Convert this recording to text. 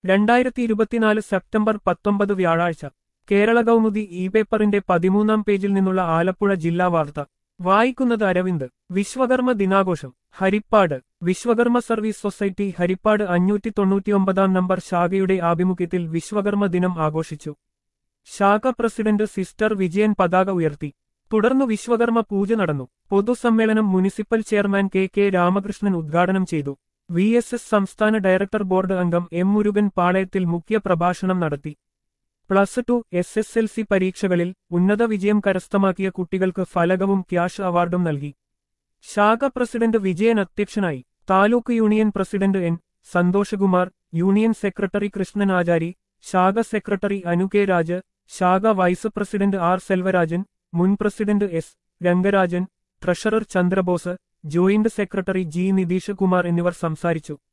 രണ്ടായിരത്തി ഇരുപത്തിനാല് സെപ്റ്റംബർ പത്തൊമ്പത് വ്യാഴാഴ്ച കേരള കൗമുദി ഇ പേപ്പറിന്റെ പതിമൂന്നാം പേജിൽ നിന്നുള്ള ആലപ്പുഴ ജില്ലാ വാർത്ത വായിക്കുന്നത് അരവിന്ദ് വിശ്വകർമ്മ ദിനാഘോഷം ഹരിപ്പാട് വിശ്വകർമ്മ സർവീസ് സൊസൈറ്റി ഹരിപ്പാട് അഞ്ഞൂറ്റി തൊണ്ണൂറ്റിയൊമ്പതാം നമ്പർ ശാഖയുടെ ആഭിമുഖ്യത്തിൽ വിശ്വകർമ്മ ദിനം ആഘോഷിച്ചു ശാഖ പ്രസിഡന്റ് സിസ്റ്റർ വിജയൻ പതാക ഉയർത്തി തുടർന്ന് വിശ്വകർമ്മ പൂജ നടന്നു പൊതുസമ്മേളനം municipal chairman K K Ramakrishnan ഉദ്ഘാടനം ചെയ്തു വി എസ് എസ് സംസ്ഥാന ഡയറക്ടർ ബോർഡ് അംഗം എം മുരുകൻ പാളയത്തിൽ മുഖ്യ പ്രഭാഷണം നടത്തി plus two S S L C പരീക്ഷകളിൽ ഉന്നത വിജയം കരസ്ഥമാക്കിയ കുട്ടികൾക്ക് ഫലകവും ക്യാഷ് അവാർഡും നൽകി ശാഖ പ്രസിഡന്റ് വിജയൻ അധ്യക്ഷനായി taluk union president N Santhoshkumar union secretary Krishnan Achari ശാഖ സെക്രട്ടറി അനു കെ രാജ് ശാഖ വൈസ് പ്രസിഡന്റ് ആർ സെൽവരാജൻ മുൻ president S Rangarajan treasurer Chandrabose joint secretary G Nitheesh Kumar എന്നിവർ സംസാരിച്ചു